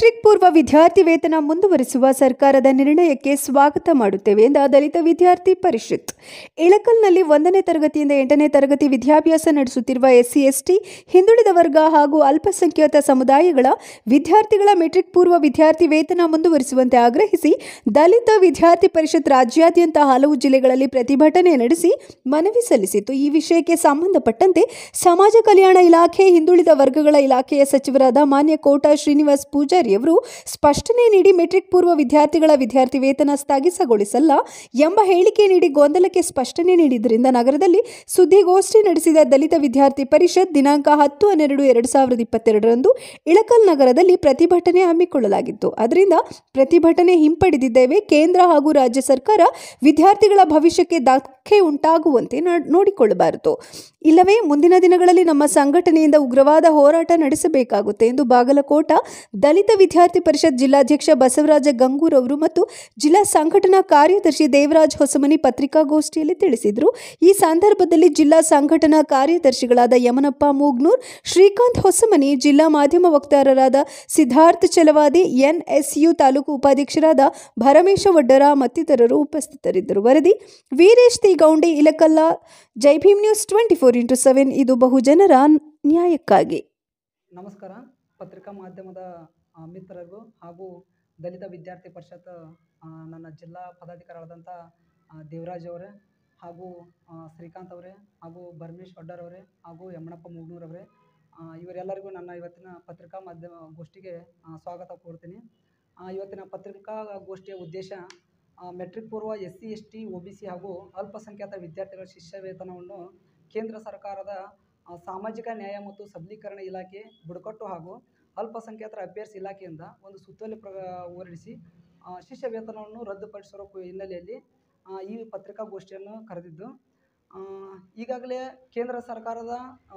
metric ಪೂರ್ವ ವಿದ್ಯಾರ್ಥಿ ವೇತನ ಮುಂದುವರಿಸುವ ಸರ್ಕಾರದ ನಿರ್ಣಯಕ್ಕೆ ಸ್ವಾಗತ ಮಾಡುತ್ತೇವೆ ಎಂದ ದಲಿತ ವಿದ್ಯಾರ್ಥಿ ಪರಿಷತ್ ಇಳಕಲ್ನಲ್ಲಿ ಒಂದನೇ ತರಗತಿಯಿಂದ ಎಂಟನೇ ತರಗತಿ ವಿದ್ಯಾಭ್ಯಾಸ ನಡೆಸುತ್ತಿರುವ ಎಸ್ಸಿ ಎಸ್ಟಿ ಹಿಂದುಳಿದ ವರ್ಗ ಹಾಗೂ ಅಲ್ಪಸಂಖ್ಯಾತ ಸಮುದಾಯಗಳ ವಿದ್ಯಾರ್ಥಿಗಳ ಮೆಟ್ರಿಕ್ ಪೂರ್ವ ವಿದ್ಯಾರ್ಥಿ ವೇತನ ಮುಂದುವರಿಸುವಂತೆ ಆಗ್ರಹಿಸಿ ದಲಿತ ವಿದ್ಯಾರ್ಥಿ ಪರಿಷತ್ ರಾಜ್ಯಾದ್ಯಂತ ಹಲವು ಜಿಲ್ಲೆಗಳಲ್ಲಿ ಪ್ರತಿಭಟನೆ ನಡೆಸಿ ಮನವಿ ಸಲ್ಲಿಸಿತು ಈ ವಿಷಯಕ್ಕೆ ಸಂಬಂಧಪಟ್ಟಂತೆ ಸಮಾಜ ಕಲ್ಯಾಣ ಇಲಾಖೆ ಹಿಂದುಳಿದ ವರ್ಗಗಳ ಇಲಾಖೆಯ ಸಚಿವರಾದ ಮಾನ್ಯ ಕೋಟಾ ಶ್ರೀನಿವಾಸ್ ಪೂಜಾರಿಯವರು ಸ್ಪಷ್ಟನೆ ನೀಡಿ ಮೆಟ್ರಿಕ್ ಪೂರ್ವ ವಿದ್ಯಾರ್ಥಿಗಳ ವಿದ್ಯಾರ್ಥಿ ವೇತನ ಸ್ಥಗಿತಗೊಳಿಸಲ್ಲ ಎಂಬ ಹೇಳಿಕೆ ನೀಡಿ ಗೊಂದಲಕ್ಕೆ ಸ್ಪಷ್ಟನೆ ನೀಡಿದ್ದರಿಂದ ನಗರದಲ್ಲಿ ಸುದ್ದಿಗೋಷ್ಠಿ ನಡೆಸಿದ ದಲಿತ ವಿದ್ಯಾರ್ಥಿ ಪರಿಷತ್ ದಿನಾಂಕ ಹತ್ತು ಹನ್ನೆರಡು ಎರಡು ಸಾವಿರದ ಇಪ್ಪತ್ತೆರಡರಂದು ಇಳಕಲ್ ನಗರದಲ್ಲಿ ಪ್ರತಿಭಟನೆ ಹಮ್ಮಿಕೊಳ್ಳಲಾಗಿತ್ತು ಅದರಿಂದ ಪ್ರತಿಭಟನೆ ಹಿಂಪಡೆದಿದ್ದೇವೆ ಕೇಂದ್ರ ಹಾಗೂ ರಾಜ್ಯ ಸರ್ಕಾರ ವಿದ್ಯಾರ್ಥಿಗಳ ಭವಿಷ್ಯಕ್ಕೆ ಧಕ್ಕೆ ಉಂಟಾಗುವಂತೆ ನ- ನೋಡಿಕೊಳ್ಳಬಾರದು ಇಲ್ಲವೇ ಮುಂದಿನ ದಿನಗಳಲ್ಲಿ ನಮ್ಮ ಸಂಘಟನೆಯಿಂದ ಉಗ್ರವಾದ ಹೋರಾಟ ನಡೆಸಬೇಕಾಗುತ್ತೆ ಎಂದು ಬಾಗಲಕೋಟ ದಲಿತ ವಿದ್ಯಾರ್ಥಿ ಪರಿಷತ್ ಜಿಲ್ಲಾಧ್ಯಕ್ಷ ಬಸವರಾಜ ಗಂಗೂರ್ ಅವರು ಮತ್ತು ಜಿಲ್ಲಾ ಸಂಘಟನಾ ಕಾರ್ಯದರ್ಶಿ ದೇವರಾಜ್ ಹೊಸಮನಿ ಪತ್ರಿಕಾಗೋಷ್ಠಿಯಲ್ಲಿ ತಿಳಿಸಿದರು ಈ ಸಂದರ್ಭದಲ್ಲಿ ಜಿಲ್ಲಾ ಸಂಘಟನಾ ಕಾರ್ಯದರ್ಶಿಗಳಾದ ಯಮನಪ್ಪ ಮೂಗ್ನೂರ್ ಶ್ರೀಕಾಂತ್ ಹೊಸಮನಿ ಜಿಲ್ಲಾ ಮಾಧ್ಯಮ ವಕ್ತಾರರಾದ ಸಿದ್ಧಾರ್ಥ ಚಲವಾದಿ ಎನ್ಎಸ್ಯು ತಾಲೂಕು ಉಪಾಧ್ಯಕ್ಷರಾದ ಭರಮೇಶ ವಡ್ಡರ ಮತ್ತಿತರರು ಉಪಸ್ಥಿತರಿದ್ದರು ವರದಿ Veeresh Teegoundi Ilakal Jai Bhim news twenty four into seven ಇದು ಬಹುಜನರ ನ್ಯಾಯಕ್ಕಾಗಿ ನಮಸ್ಕಾರ ಪತ್ರಿಕಾ ಮಾಧ್ಯಮದ ಆ, ಮಿತ್ರರಿಗೂ ಹಾಗೂ ದಲಿತ ವಿದ್ಯಾರ್ಥಿ ಪರಿಷತ್ ಆ, ನನ್ನ ಜಿಲ್ಲಾ ಪದಾಧಿಕಾರಿಗಳಾದಂಥ ಆ, ದೇವರಾಜ್ ಅವರೇ ಹಾಗೂ ಆ, ಶ್ರೀಕಾಂತ್ ಅವರೇ ಹಾಗೂ ಭರಮೇಶ್ ವಡ್ಡರ್ ಅವರೇ ಹಾಗೂ ಯಮಣಪ್ಪ ಮೂಗ್ನೂರ್ ಅವರೇ ಆ, ಇವರೆಲ್ಲರಿಗೂ ನನ್ನ ಇವತ್ತಿನ ಪತ್ರಿಕಾ ಮಾಧ್ಯಮ ಗೋಷ್ಠಿಗೆ ಆ, ಸ್ವಾಗತ ಕೋರ್ತೀನಿ ಆ, ಇವತ್ತಿನ ಪತ್ರಿಕಾ ಗೋಷ್ಠಿಯ ಉದ್ದೇಶ ಆ, ಮೆಟ್ರಿಕ್ ಪೂರ್ವ S C S T O B C ಹಾಗೂ ಅಲ್ಪಸಂಖ್ಯಾತ ವಿದ್ಯಾರ್ಥಿಗಳ ಶಿಷ್ಯ ವೇತನವನ್ನು ಕೇಂದ್ರ ಸರ್ಕಾರದ ಆ, ಸಾಮಾಜಿಕ ನ್ಯಾಯ ಮತ್ತು ಸಬಲೀಕರಣ ಇಲಾಖೆ ಬುಡಕಟ್ಟು ಹಾಗೂ ಅಲ್ಪಸಂಖ್ಯಾತರ ಅಫೇರ್ಸ್ ಇಲಾಖೆಯಿಂದ ಒಂದು ಸುತ್ತೋಲೆ ಪ್ರ ಹೊರಡಿಸಿ ಆ, ಶಿಷ್ಯ ವೇತನವನ್ನು ರದ್ದುಪಡಿಸಿರುವ ಕು- ಹಿನ್ನೆಲೆಯಲ್ಲಿ ಆ, ಈ ಪತ್ರಿಕಾಗೋಷ್ಠಿಯನ್ನು ಕರೆದಿದ್ದು ಆ, ಈಗಾಗಲೇ ಕೇಂದ್ರ ಸರ್ಕಾರದ ಆ,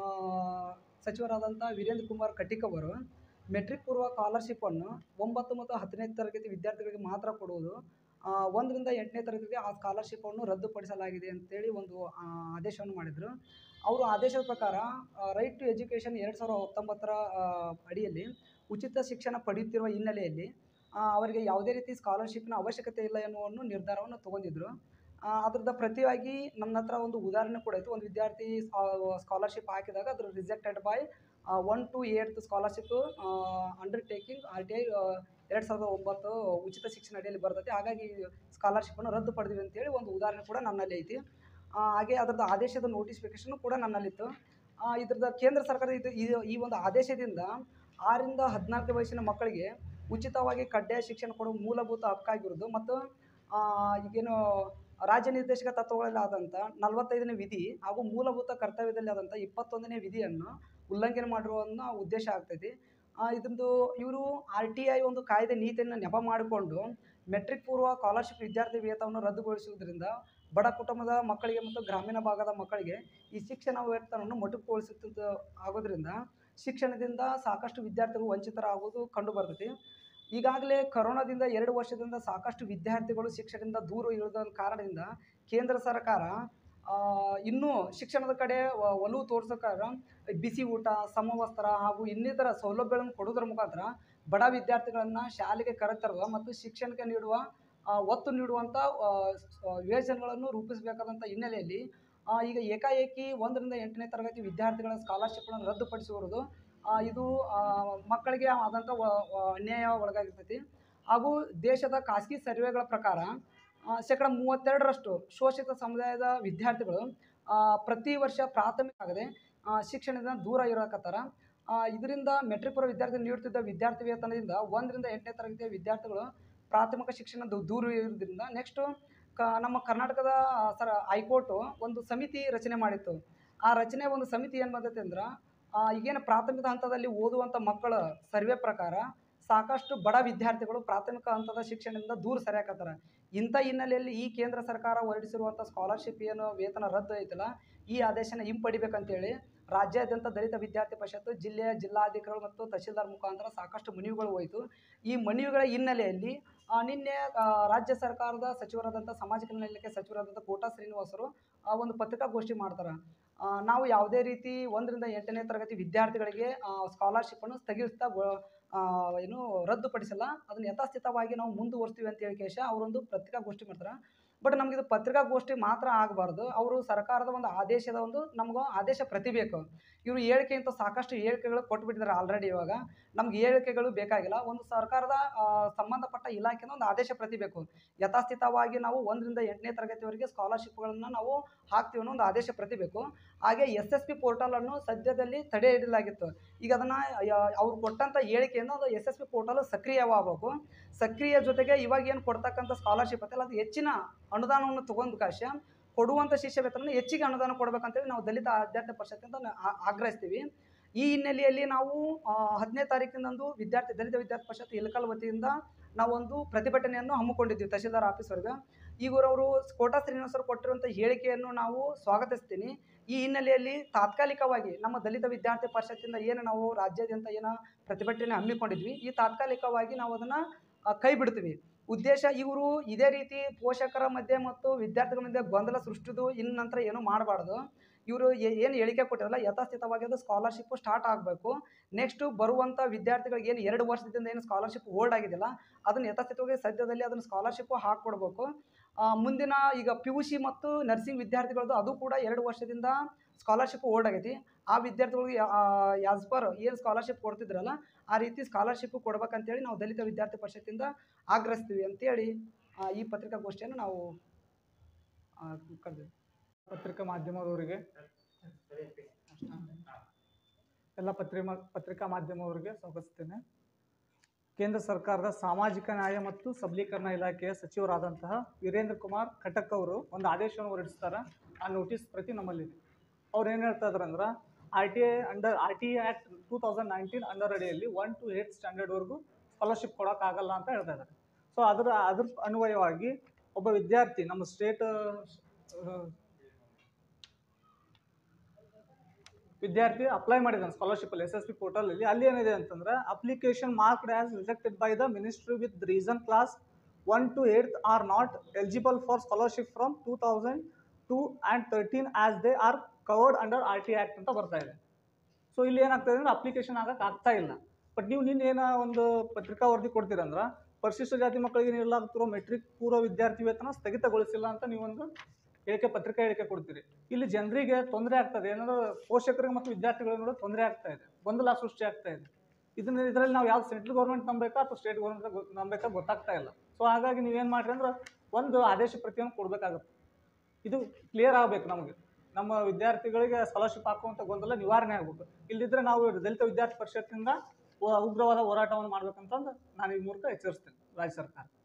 ಸಚಿವರಾದಂಥ ವೀರೇಂದ್ರ ಕುಮಾರ್ ಕಟ್ಟಿಕ್ ಅವರು ಮೆಟ್ರಿಕ್ ಪೂರ್ವ ಸ್ಕಾಲರ್ಶಿಪ್ಪನ್ನು ಒಂಬತ್ತು ಮತ್ತು ಹತ್ತನೇ ತರಗತಿ ವಿದ್ಯಾರ್ಥಿಗಳಿಗೆ ಮಾತ್ರ ಕೊಡುವುದು ಆ, ಒಂದರಿಂದ ಎಂಟನೇ ತರಗತಿಗೆ ಆ ಸ್ಕಾಲರ್ಶಿಪ್ಪನ್ನು ರದ್ದುಪಡಿಸಲಾಗಿದೆ ಅಂತೇಳಿ ಒಂದು ಆ, ಆದೇಶವನ್ನು ಮಾಡಿದರು ಅವರು ಆದೇಶದ ಪ್ರಕಾರ ರೈಟ್ ಟು ಎಜುಕೇಷನ್ ಎರಡು ಸಾವಿರದ ಹತ್ತೊಂಬತ್ತರ ಆ, ಅಡಿಯಲ್ಲಿ ಉಚಿತ ಶಿಕ್ಷಣ ಪಡೆಯುತ್ತಿರುವ ಹಿನ್ನೆಲೆಯಲ್ಲಿ ಆ, ಅವರಿಗೆ ಯಾವುದೇ ರೀತಿ ಸ್ಕಾಲರ್ಶಿಪ್ನ ಅವಶ್ಯಕತೆ ಇಲ್ಲ ಎನ್ನುವನ್ನು ನಿರ್ಧಾರವನ್ನು ತಗೊಂಡಿದ್ರು ಆ, ಅದ್ರದ್ದು ಪ್ರತಿಯಾಗಿ ನನ್ನ ಹತ್ರ ಒಂದು ಉದಾಹರಣೆ ಕೂಡ ಇತ್ತು ಒಂದು ವಿದ್ಯಾರ್ಥಿ ಸ್ಕಾಲರ್ಶಿಪ್ ಹಾಕಿದಾಗ ಅದ್ರ rejected by one to eighth scholarship undertaking R T I ಎರಡು ಸಾವಿರದ ಒಂಬತ್ತು ಉಚಿತ ಶಿಕ್ಷಣ ಅಡಿಯಲ್ಲಿ ಬರ್ತೈತೆ ಹಾಗಾಗಿ ಸ್ಕಾಲರ್ಶಿಪ್ಪನ್ನು ರದ್ದು ಪಡೆದಿವಿ ಅಂತೇಳಿ ಒಂದು ಉದಾಹರಣೆ ಕೂಡ ನನ್ನಲ್ಲಿ ಐತಿ ಆ, ಹಾಗೆ ಅದರದ್ದು ಆದೇಶದ ನೋಟಿಫಿಕೇಶನ್ ಕೂಡ ನನ್ನಲ್ಲಿತ್ತು ಆ, ಇದ್ರದ್ದು ಕೇಂದ್ರ ಸರ್ಕಾರ ಇದು ಇದು ಈ ಒಂದು ಆದೇಶದಿಂದ ಆರಿಂದ ಹದಿನಾಲ್ಕು ವಯಸ್ಸಿನ ಮಕ್ಕಳಿಗೆ ಉಚಿತವಾಗಿ ಕಡ್ಡಾಯ ಶಿಕ್ಷಣ ಕೊಡುವ ಮೂಲಭೂತ ಹಕ್ಕಾಗಿರೋದು ಮತ್ತು ಆ, ಈಗೇನು ರಾಜ್ಯ ನಿರ್ದೇಶಕ ತತ್ವಗಳಲ್ಲಿ ಆದಂಥ ನಲವತ್ತೈದನೇ ವಿಧಿ ಹಾಗೂ ಮೂಲಭೂತ ಕರ್ತವ್ಯದಲ್ಲಿ ಆದಂಥ ಇಪ್ಪತ್ತೊಂದನೇ ವಿಧಿಯನ್ನು ಉಲ್ಲಂಘನೆ ಮಾಡಿರುವುದನ್ನ ಉದ್ದೇಶ ಆಗ್ತೈತಿ ಇದೊಂದು ಇವರು ಆರ್ ಟಿ ಐ ಒಂದು ಕಾಯ್ದೆ ನೀತಿಯನ್ನು ನೆಪ ಮಾಡಿಕೊಂಡು ಮೆಟ್ರಿಕ್ ಪೂರ್ವ ಸ್ಕಾಲರ್ಶಿಪ್ ವಿದ್ಯಾರ್ಥಿ ವೇತನವನ್ನು ರದ್ದುಗೊಳಿಸುವುದರಿಂದ ಬಡ ಕುಟುಂಬದ ಮಕ್ಕಳಿಗೆ ಮತ್ತು ಗ್ರಾಮೀಣ ಭಾಗದ ಮಕ್ಕಳಿಗೆ ಈ ಶಿಕ್ಷಣ ವೇತನವನ್ನು ಮೊಟಕುಗೊಳಿಸುತ್ತ ಆಗೋದ್ರಿಂದ ಶಿಕ್ಷಣದಿಂದ ಸಾಕಷ್ಟು ವಿದ್ಯಾರ್ಥಿಗಳು ವಂಚಿತರಾಗುವುದು ಕಂಡು ಬರ್ತೈತಿ ಈಗಾಗಲೇ ಕರೋನಾದಿಂದ ಎರಡು ವರ್ಷದಿಂದ ಸಾಕಷ್ಟು ವಿದ್ಯಾರ್ಥಿಗಳು ಶಿಕ್ಷಣದಿಂದ ದೂರ ಇರೋದ ಕಾರಣದಿಂದ ಕೇಂದ್ರ ಸರ್ಕಾರ ಆ, ಇನ್ನೂ ಶಿಕ್ಷಣದ ಕಡೆ ವ- ಒಲವು ತೋರ್ಸೋಕ್ಕಾರ ಬಿಸಿ ಊಟ ಸಮವಸ್ತ್ರ ಹಾಗೂ ಇನ್ನಿತರ ಸೌಲಭ್ಯಗಳನ್ನು ಕೊಡೋದ್ರ ಮುಖಾಂತರ ಬಡ ವಿದ್ಯಾರ್ಥಿಗಳನ್ನು ಶಾಲೆಗೆ ಕರೆತರುವ ಮತ್ತು ಶಿಕ್ಷಣಕ್ಕೆ ನೀಡುವ ಆ, ಒತ್ತು ನೀಡುವಂಥ ಆ, ಸ- ಯೋಜನೆಗಳನ್ನು ರೂಪಿಸಬೇಕಾದಂಥ ಹಿನ್ನೆಲೆಯಲ್ಲಿ ಆ, ಈಗ ಏಕಾಏಕಿ ಒಂದರಿಂದ ಎಂಟನೇ ತರಗತಿ ವಿದ್ಯಾರ್ಥಿಗಳ ಸ್ಕಾಲರ್ಶಿಪ್ಗಳನ್ನು ರದ್ದುಪಡಿಸಿರುವುದು ಆ, ಇದು ಆ, ಮಕ್ಕಳಿಗೆ ಆದಂಥ ವ- ವ- ಅನ್ಯಾಯ ಒಳಗಾಗಿರ್ತೈತಿ ಹಾಗೂ ದೇಶದ ಖಾಸಗಿ ಸರ್ವೆಗಳ ಪ್ರಕಾರ ಆ, ಶೇಕಡ ಮೂವತ್ತೆರಡರಷ್ಟು ಶೋಷಿತ ಸಮುದಾಯದ ವಿದ್ಯಾರ್ಥಿಗಳು ಆ, ಪ್ರತಿ ವರ್ಷ ಪ್ರಾಥಮಿಕ ಆಗದೆ ಆ, ಶಿಕ್ಷಣದಿಂದ ದೂರ ಇರಕತ್ತಾರ ಇದರಿಂದ ಮೆಟ್ರಿಕ್ ಪೂರ್ವ ವಿದ್ಯಾರ್ಥಿ ನೀಡುತ್ತಿದ್ದ ವಿದ್ಯಾರ್ಥಿ ವೇತನದಿಂದ ಒಂದರಿಂದ ಎಂಟನೇ ತರಗತಿಯ ವಿದ್ಯಾರ್ಥಿಗಳು ಪ್ರಾಥಮಿಕ ಶಿಕ್ಷಣ ದೂ- ದೂರ ಇರೋದ್ರಿಂದ ನೆಕ್ಸ್ಟು ಕ ನಮ್ಮ ಕರ್ನಾಟಕದ ಆ, ಸರ ಹೈಕೋರ್ಟು ಒಂದು ಸಮಿತಿ ರಚನೆ ಮಾಡಿತ್ತು ಆ ರಚನೆ ಒಂದು ಸಮಿತಿ ಏನು ಬಂದೈತೆ ಅಂದ್ರೆ ಆ, ಈಗೇನು ಪ್ರಾಥಮಿಕ ಹಂತದಲ್ಲಿ ಓದುವಂಥ ಮಕ್ಕಳ ಸರ್ವೆ ಪ್ರಕಾರ ಸಾಕಷ್ಟು ಬಡ ವಿದ್ಯಾರ್ಥಿಗಳು ಪ್ರಾಥಮಿಕ ಹಂತದ ಶಿಕ್ಷಣದಿಂದ ದೂರ ಸರಿಯಾಕತ್ತಾರ ಇಂಥ ಹಿನ್ನೆಲೆಯಲ್ಲಿ ಈ ಕೇಂದ್ರ ಸರ್ಕಾರ ಹೊರಡಿಸಿರುವಂಥ ಸ್ಕಾಲರ್ಶಿಪ್ ಏನು ವೇತನ ರದ್ದು ಐತಲ್ಲ ಈ ಆದೇಶನ ಹಿಂಪಡಿಬೇಕಂತೇಳಿ ರಾಜ್ಯಾದ್ಯಂತ ದಲಿತ ವಿದ್ಯಾರ್ಥಿ ಪರಿಷತ್ತು ಜಿಲ್ಲೆಯ ಜಿಲ್ಲಾಧಿಕಾರಿಗಳು ಮತ್ತು ತಹಶೀಲ್ದಾರ್ ಮುಖಾಂತರ ಸಾಕಷ್ಟು ಮನವಿಗಳು ಹೋಯಿತು ಈ ಮನವಿಗಳ ಹಿನ್ನೆಲೆಯಲ್ಲಿ ಆ, ನಿನ್ನೆ ಆ, ರಾಜ್ಯ ಸರ್ಕಾರದ ಸಚಿವರಾದಂಥ ಸಮಾಜ ಕಲ್ಯಾಣ ಇಲಾಖೆ ಸಚಿವರಾದಂಥ ಕೋಟಾ ಶ್ರೀನಿವಾಸರು ಆ, ಒಂದು ಪತ್ರಿಕಾಗೋಷ್ಠಿ ಮಾಡ್ತಾರೆ ಆ, ನಾವು ಯಾವುದೇ ರೀತಿ ಒಂದರಿಂದ ಎಂಟನೇ ತರಗತಿ ವಿದ್ಯಾರ್ಥಿಗಳಿಗೆ ಸ್ಕಾಲರ್ಶಿಪ್ಪನ್ನು ಸ್ಥಗಿತ ಆ, ಏನು ರದ್ದುಪಡಿಸಲ್ಲ ಅದನ್ನು ಯಥಾಸ್ಥಿತವಾಗಿ ನಾವು ಮುಂದುವರಿಸ್ತೀವಿ ಅಂತ ಹೇಳಿ ಕೇಶ ಅವರೊಂದು ಪತ್ರಿಕಾಗೋಷ್ಠಿ ಮಾಡ್ತಾರೆ ಬಟ್ ನಮ್ಗೆ ಇದು ಪತ್ರಿಕಾಗೋಷ್ಠಿ ಮಾತ್ರ ಆಗಬಾರ್ದು ಅವರು ಸರ್ಕಾರದ ಒಂದು ಆದೇಶದ ಒಂದು ನಮ್ಗೆ ಆದೇಶ ಪ್ರತಿ ಬೇಕು ಇವರು ಹೇಳಿಕೆಯಿಂದ ಸಾಕಷ್ಟು ಹೇಳಿಕೆಗಳು ಕೊಟ್ಬಿಟ್ಟಿದ್ದಾರೆ ಆಲ್ರೆಡಿ ಇವಾಗ ನಮ್ಗೆ ಹೇಳಿಕೆಗಳು ಬೇಕಾಗಿಲ್ಲ ಒಂದು ಸರ್ಕಾರದ ಆ, ಸಂಬಂಧಪಟ್ಟ ಇಲಾಖೆಯಿಂದ ಒಂದು ಆದೇಶ ಪ್ರತಿ ಬೇಕು ಯಥಾಸ್ಥಿತವಾಗಿ ನಾವು ಒಂದರಿಂದ ಎಂಟನೇ ತರಗತಿವರೆಗೆ ಸ್ಕಾಲರ್ಶಿಪ್ಗಳನ್ನು ನಾವು ಹಾಕ್ತೀವಿ ಅನ್ನೋ ಒಂದು ಆದೇಶ ಪ್ರತಿ ಬೇಕು ಹಾಗೆ ಎಸ್ ಎಸ್ ಪಿ ಪೋರ್ಟಲನ್ನು ಸದ್ಯದಲ್ಲಿ ತಡೆ ಹಿಡಿಯಲಾಗಿತ್ತು ಈಗ ಅದನ್ನು ಅವ್ರು ಕೊಟ್ಟಂಥ ಹೇಳಿಕೆಯಿಂದ ಅದು ಎಸ್ ಎಸ್ ಪಿ ಪೋರ್ಟಲ್ ಸಕ್ರಿಯವಾಗಬೇಕು ಸಕ್ರಿಯ ಜೊತೆಗೆ ಇವಾಗ ಏನು ಕೊಡ್ತಕ್ಕಂಥ ಸ್ಕಾಲರ್ಶಿಪ್ ಐತಲ್ಲ ಅದು ಹೆಚ್ಚಿನ ಅನುದಾನವನ್ನು ತಗೊಂಡು ಕಾಶ ಕೊಡುವಂಥ ಶಿಷ್ಯ ವೇತನ ಹೆಚ್ಚಿಗೆ ಅನುದಾನ ಕೊಡಬೇಕಂತೇಳಿ ನಾವು ದಲಿತ ವಿದ್ಯಾರ್ಥಿ ಪರಿಷತ್ತಿಂದ ನ- ಆ- ಆಗ್ರಹಿಸ್ತೀವಿ ಈ ಹಿನ್ನೆಲೆಯಲ್ಲಿ ನಾವು ಆ, ಹತ್ತನೇ ತಾರೀಕಿನಂದು ವಿದ್ಯಾರ್ಥಿ ದಲಿತ ವಿದ್ಯಾರ್ಥಿ ಪರಿಷತ್ ಇಲಕಲ್ ವತಿಯಿಂದ ನಾವೊಂದು ಪ್ರತಿಭಟನೆಯನ್ನು ಹಮ್ಮಿಕೊಂಡಿದ್ವಿ ತಹಶೀಲ್ದಾರ್ ಆಫೀಸ್ವರೆಗೆ ಈಗೂರವರು ಕೋಟಾ ಶ್ರೀನಿವಾಸರು ಕೊಟ್ಟಿರುವಂಥ ಹೇಳಿಕೆಯನ್ನು ನಾವು ಸ್ವಾಗತಿಸ್ತೀನಿ ಈ ಹಿನ್ನೆಲೆಯಲ್ಲಿ ತಾತ್ಕಾಲಿಕವಾಗಿ ನಮ್ಮ ದಲಿತ ವಿದ್ಯಾರ್ಥಿ ಪರಿಷತ್ತಿಂದ ಏನು ನಾವು ರಾಜ್ಯಾದ್ಯಂತ ಏನು ಪ್ರತಿಭಟನೆ ಹಮ್ಮಿಕೊಂಡಿದ್ವಿ ಈ ತಾತ್ಕಾಲಿಕವಾಗಿ ನಾವು ಅದನ್ನು ಕೈ ಬಿಡ್ತೀವಿ ಉದ್ದೇಶ ಇವರು ಇದೇ ರೀತಿ ಪೋಷಕರ ಮಧ್ಯೆ ಮತ್ತು ವಿದ್ಯಾರ್ಥಿಗಳ ಮಧ್ಯೆ ಗೊಂದಲ ಸೃಷ್ಟಿದು ಇನ್ನು ನಂತರ ಏನೂ ಮಾಡಬಾರ್ದು ಇವರು ಏನು ಹೇಳಿಕೆ ಕೊಟ್ಟಿರಲ್ಲ ಯಥಾಸ್ಥಿತವಾಗಿ ಅದು ಸ್ಕಾಲರ್ಶಿಪ್ಪು ಸ್ಟಾರ್ಟ್ ಆಗಬೇಕು ನೆಕ್ಸ್ಟು ಬರುವಂಥ ವಿದ್ಯಾರ್ಥಿಗಳಿಗೆ ಏನು ಎರಡು ವರ್ಷದಿಂದ ಏನು ಸ್ಕಾಲರ್ಶಿಪ್ ಹೋಲ್ಡ್ ಆಗಿದೆಯಲ್ಲ ಅದನ್ನು ಯಥಾಸ್ಥಿತವಾಗಿ ಸದ್ಯದಲ್ಲಿ ಅದನ್ನು ಸ್ಕಾಲರ್ಶಿಪ್ಪು ಹಾಕ್ಕೊಡ್ಬೇಕು ಆ, ಮುಂದಿನ ಈಗ ಪಿ ಯು ಸಿ ಮತ್ತು ನರ್ಸಿಂಗ್ ವಿದ್ಯಾರ್ಥಿಗಳದ್ದು ಅದು ಕೂಡ ಎರಡು ವರ್ಷದಿಂದ ಸ್ಕಾಲರ್ಶಿಪ್ ಹೋಲ್ಡ್ ಆಗೈತಿ ಆ ವಿದ್ಯಾರ್ಥಿಗಳಿಗೆ ಆ್ಯಸ್ ಪರ್ ಏನು ಸ್ಕಾಲರ್ಶಿಪ್ ಕೊಡ್ತಿದ್ರಲ್ಲ ಆ ರೀತಿ ಸ್ಕಾಲರ್ಶಿಪ್ ಕೊಡ್ಬೇಕಂತೇಳಿ ನಾವು ದಲಿತ ವಿದ್ಯಾರ್ಥಿ ಪರಿಷತ್ತಿಂದ ಆಗ್ರಹಿಸ್ತೀವಿ ಅಂತೇಳಿ ಆ, ಈ ಪತ್ರಿಕಾಗೋಷ್ಠಿಯನ್ನು ನಾವು ಕರೆದಿವಿ ಪತ್ರಿಕಾ ಮಾಧ್ಯಮದವರಿಗೆ ಎಲ್ಲ ಪತ್ರಿಮಾ ಪತ್ರಿಕಾ ಮಾಧ್ಯಮದವರಿಗೆ ಸ್ವಾಗತಿಸ್ತೇನೆ ಕೇಂದ್ರ ಸರ್ಕಾರದ ಸಾಮಾಜಿಕ ನ್ಯಾಯ ಮತ್ತು ಸಬಲೀಕರಣ ಇಲಾಖೆಯ ಸಚಿವರಾದಂತಹ ವೀರೇಂದ್ರ ಕುಮಾರ್ ಖಟಕ್ ಅವರು ಒಂದು ಆದೇಶವನ್ನು ಹೊರಡಿಸ್ತಾರೆ ಆ ನೋಟಿಸ್ ಪ್ರತಿ ನಮ್ಮಲ್ಲಿದೆ ಅವ್ರು ಏನು ಹೇಳ್ತಾ ಇದಾರೆ ಅಂದ್ರೆ R T I under R T I act two thousand nineteen under ಅಡಿಯಲ್ಲಿ ಒನ್ ಟು ಏಯ್ಟ್ ಸ್ಟ್ಯಾಂಡರ್ಡ್ವರೆಗೂ ಸ್ಕಾಲರ್ಶಿಪ್ ಕೊಡೋಕ್ಕಾಗಲ್ಲ ಅಂತ ಹೇಳ್ತಾ ಇದ್ದಾರೆ ಸೊ ಅದರ ಅದ್ರ ಅನ್ವಯವಾಗಿ ಒಬ್ಬ ವಿದ್ಯಾರ್ಥಿ ನಮ್ಮ ಸ್ಟೇಟ್ ವಿದ್ಯಾರ್ಥಿ ಅಪ್ಲೈ ಮಾಡಿದ್ದಾನೆ ಸ್ಕಾಲರ್ಶಿಪ್ ಅಲ್ಲಿ ಎಸ್ ಎಸ್ ಪಿ ಪೋರ್ಟಲ್ ಅಲ್ಲಿ ಅಲ್ಲಿ ಏನಿದೆ ಅಂತಂದ್ರೆ application marked as rejected by the ministry with reason class one to eight are not eligible for scholarship from two thousand two and thirteen as they are covered under R T act ಅಂತ ಬರ್ತಾ ಇದೆ so ಇಲ್ಲಿ ಏನಾಗ್ತದೆ ಅಂದ್ರೆ application ಆಗಕ್ಕೆ ಆಗ್ತಾ ಇಲ್ಲ but ನೀವು ನಿನ್ನ ಏನೋ ಒಂದು ಪತ್ರಿಕಾ ವರದಿ ಕೊಡ್ತೀರಂದ್ರೆ ಪರಿಶಿಷ್ಟ ಜಾತಿ ಮಕ್ಕಳಿಗೆ ನೀಡಲಾಗುತ್ತಿರೋ ಮೆಟ್ರಿಕ್ ಪೂರ್ವ ವಿದ್ಯಾರ್ಥಿ ವೇತನ ಸ್ಥಗಿತಗೊಳಿಸಿಲ್ಲ ಅಂತ ನೀವೊಂದು ಹೇಳಿಕೆ ಪತ್ರಿಕಾ ಹೇಳಿಕೆ ಕೊಡ್ತೀರಿ ಇಲ್ಲಿ ಜನರಿಗೆ ತೊಂದರೆ ಆಗ್ತದೆ ಏನಂದ್ರೆ ಪೋಷಕರಿಗೆ ಮತ್ತು ವಿದ್ಯಾರ್ಥಿಗಳಿಗೆ ನೋಡೋ ತೊಂದರೆ ಆಗ್ತಾ ಇದೆ ಗೊಂದಲ ಸೃಷ್ಟಿ ಆಗ್ತಾ ಇದೆ ಇದನ್ನ ಇದರಲ್ಲಿ ನಾವು ಯಾವ್ದು ಸೆಂಟ್ರಲ್ ಗೌರ್ಮೆಂಟ್ ನಂಬೇಕಾ ಅಥವಾ ಸ್ಟೇಟ್ ಗೌರ್ಮೆಂಟ್ ನಂಬೇಕಾ ಗೊತ್ತಾಗ್ತಾ ಇಲ್ಲ ಸೊ ಹಾಗಾಗಿ ನೀವೇನು ಮಾಡ್ರಿ ಅಂದ್ರೆ ಒಂದು ಆದೇಶ ಪ್ರತಿಯನ್ನು ಕೊಡಬೇಕಾಗುತ್ತೆ ಇದು ಕ್ಲಿಯರ್ ಆಗಬೇಕು ನಮಗೆ ನಮ್ಮ ವಿದ್ಯಾರ್ಥಿಗಳಿಗೆ ಸ್ಕಾಲರ್ಶಿಪ್ ಹಾಕುವಂಥ ಗೊಂದಲ ನಿವಾರಣೆ ಆಗಬೇಕು ಇಲ್ಲಿದ್ರೆ ನಾವು ದಲಿತ ವಿದ್ಯಾರ್ಥಿ ಪರಿಷತ್ತಿಂದ ಉ- ಉಗ್ರವಾದ ಹೋರಾಟವನ್ನು ಮಾಡ್ಬೇಕಂತಂದು ನಾನು ಈ ಮೂಲಕ ಎಚ್ಚರಿಸ್ತೇನೆ ರಾಜ್ಯ ಸರ್ಕಾರ